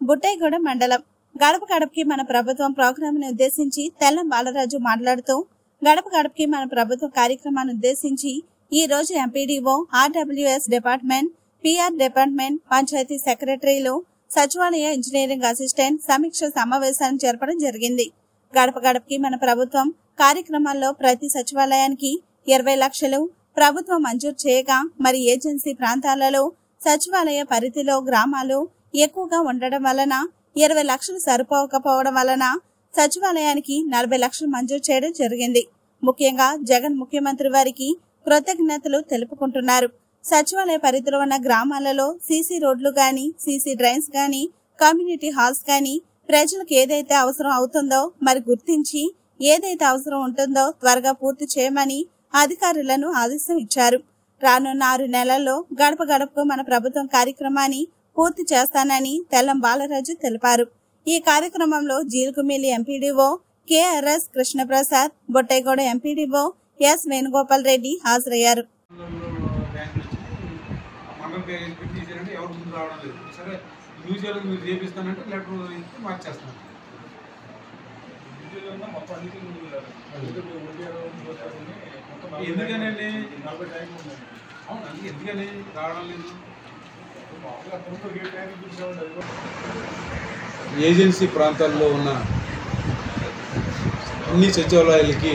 బుట్టైగూడ మండలం గడప గడపకి మన ప్రభుత్వం ప్రోగ్రామ్ ని ఉద్దేశించి తెల్లం బాలరాజు మాట్లాడుతూ గడప గడపకి మన ప్రభుత్వం కార్యక్రమాన్ని ఉద్దేశించి ఈ రోజు MPDO RWS department PR department panchayat సెక్రటరీలు సచివాలయ ఇంజనీరింగ్ అసిస్టెంట్ సమీక్ష సమావేశాన్ని జరపడం జరిగింది గడప గడపకి మన ప్రభుత్వం కార్యక్రమాల్లో ప్రతి సచివాలయానికి ఇరవై లక్షలు ప్రభుత్వం మంజూరు చేయగా మరి ఏజెన్సీ ప్రాంతాలలో సచివాలయ పరిధిలో గ్రామాలు ఎక్కువగా ఉండడం వలన ఇరవై లక్షలు సరిపోకపోవడం వలన సచివాలయానికి నలభై లక్షలు మంజూరు చేయడం జరిగింది ముఖ్యంగా జగన్ ముఖ్యమంత్రి వారికి కృతజ్ఞతలు తెలుపుకుంటున్నారు సచివాలయ పరిధిలో ఉన్న గ్రామాలలో సీసీ రోడ్లు గాని సీసీ డ్రైన్స్ గాని కమ్యూనిటీ హాల్స్ గాని ప్రజలకు ఏదైతే అవసరం అవుతుందో మరి గుర్తించి ఏదైతే అవసరం ఉంటుందో త్వరగా పూర్తి చేయమని అధికారులను ఆదేశం ఇచ్చారు రానున్న ఆరు నెలల్లో గడప గడపకు మన ప్రభుత్వం కార్యక్రమాన్ని పూర్తి చేస్తానని తెల్లం బాలరాజు తెలిపారు ఈ కార్యక్రమంలో Jeelugumilli MPDO KRS Krishnaprasad Buttaigudem MPDO S Venugopal Reddy హాజరయ్యారు బ్యాంకులు వచ్చి మండల పేరు పెట్టి తీసారంటే ఎవరు ముందు రావడం లేదు సరే మ్యూజియంలో మీరు చేపిస్తానంటే లెటర్ ఇస్తే మార్చేస్తాను ఎందుకనండి అవును అందుకే ఎందుకని రావడం లేదు ఏజెన్సీ ప్రాంతాల్లో ఉన్న అన్ని సచివాలయాలకి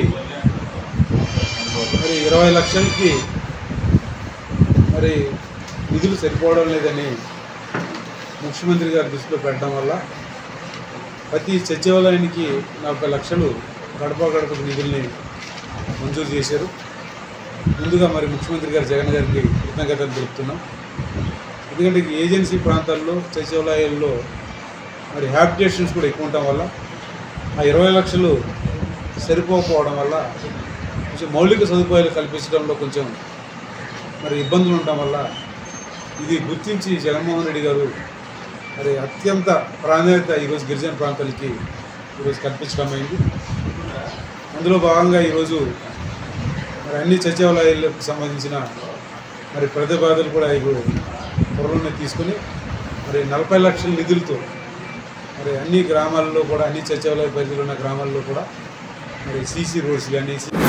మరి ఇరవై లక్షలకి మరి నిధులు సరిపోవడం లేదని ముఖ్యమంత్రి గారి దృష్టిలో పెట్టడం వల్ల ప్రతి సచివాలయానికి నలభై లక్షలు గడప గడప నిధుల్ని మంజూరు చేశారు ముందుగా మరి ముఖ్యమంత్రి గారు జగన్ గారికి కృతజ్ఞతలు తెలుపుతున్నాం ఎందుకంటే ఈ ఏజెన్సీ ప్రాంతాల్లో సచివాలయాల్లో మరి హ్యాబిటేషన్స్ కూడా ఎక్కువ ఉండటం వల్ల ఆ ఇరవై లక్షలు సరిపోకపోవడం వల్ల కొంచెం మౌలిక సదుపాయాలు కల్పించడంలో కొంచెం మరి ఇబ్బందులు ఉండటం వల్ల ఇది గుర్తించి జగన్మోహన్ రెడ్డి గారు మరి అత్యంత ప్రాధాన్యత ఈరోజు గిరిజన ప్రాంతాలకి ఈరోజు కల్పించడం అయింది అందులో భాగంగా ఈరోజు మరి అన్ని సచివాలయాలకు సంబంధించిన మరి ప్రతిపాదనలు కూడా ఇప్పుడు త్వరలోనే తీసుకుని మరి నలభై లక్షల నిధులతో మరి అన్ని గ్రామాల్లో కూడా అన్ని సచివాలయ పరిధిలో ఉన్న గ్రామాల్లో కూడా మరి సీసీ రోడ్స్ కానీ